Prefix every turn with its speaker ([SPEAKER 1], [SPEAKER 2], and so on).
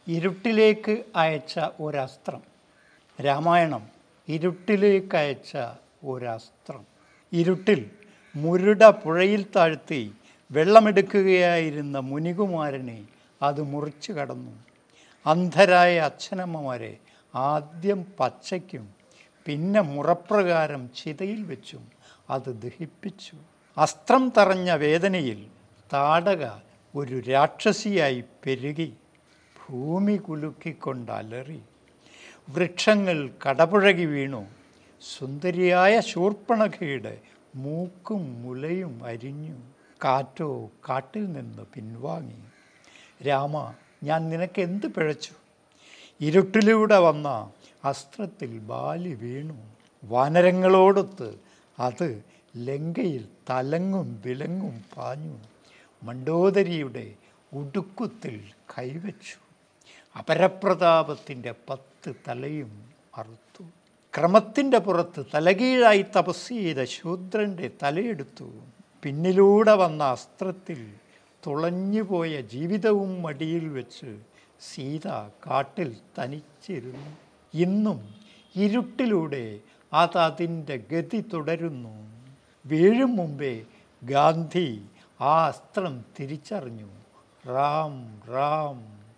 [SPEAKER 1] ഇരുട്ടിലേക്ക് അയച്ച ഒരസ്ത്രം രാമായണം ഇരുട്ടിലേക്ക് അയച്ച ഒരസ്ത്രം ഇരുട്ടിൽ മുരുട പുഴയിൽ താഴ്ത്തി വെള്ളമെടുക്കുകയായിരുന്ന മുനികുമാരനെ അത് മുറിച്ചു കടന്നു അന്ധരായ അച്ഛനമ്മമാരെ ആദ്യം പച്ചയ്ക്കും പിന്നെ മുറപ്രകാരം ചിതയിൽ വെച്ചും അത് ദഹിപ്പിച്ചു അസ്ത്രം തറഞ്ഞ വേദനയിൽ താടക ഒരു രാക്ഷസിയായി പെരുകി ഭൂമി കുലുക്കിക്കൊണ്ട് അലറി വൃക്ഷങ്ങൾ കടപുഴകി വീണു സുന്ദരിയായ ശൂർപ്പണഖയുടെ മൂക്കും മുലയും അരിഞ്ഞു കാറ്റോ കാട്ടിൽ നിന്ന് പിൻവാങ്ങി രാമ ഞാൻ നിനക്ക് എന്ത് പിഴച്ചു ഇരുട്ടിലൂടെ വന്ന അസ്ത്രത്തിൽ ബാലി വീണു വാനരങ്ങളോടൊത്ത് അത് ലങ്കയിൽ തലങ്ങും വിലങ്ങും പാഞ്ഞു മണ്ടോദരിയുടെ ഉടുക്കുത്തിൽ കൈവച്ചു അപരപ്രതാപത്തിൻ്റെ പത്ത് തലയും അറുത്തു ക്രമത്തിൻ്റെ പുറത്ത് തലകീഴായി തപസ് ചെയ്ത ശൂദ്രൻ്റെ തലയെടുത്തു പിന്നിലൂടെ വന്ന അസ്ത്രത്തിൽ തുളഞ്ഞുപോയ ജീവിതവും മടിയിൽ വെച്ച് സീത കാട്ടിൽ തനിച്ചിരുന്നു ഇന്നും ഇരുട്ടിലൂടെ അത് അതിൻ്റെ ഗതി തുടരുന്നു വീഴും മുമ്പേ ഗാന്ധി ആ അസ്ത്രം തിരിച്ചറിഞ്ഞു റാം റാം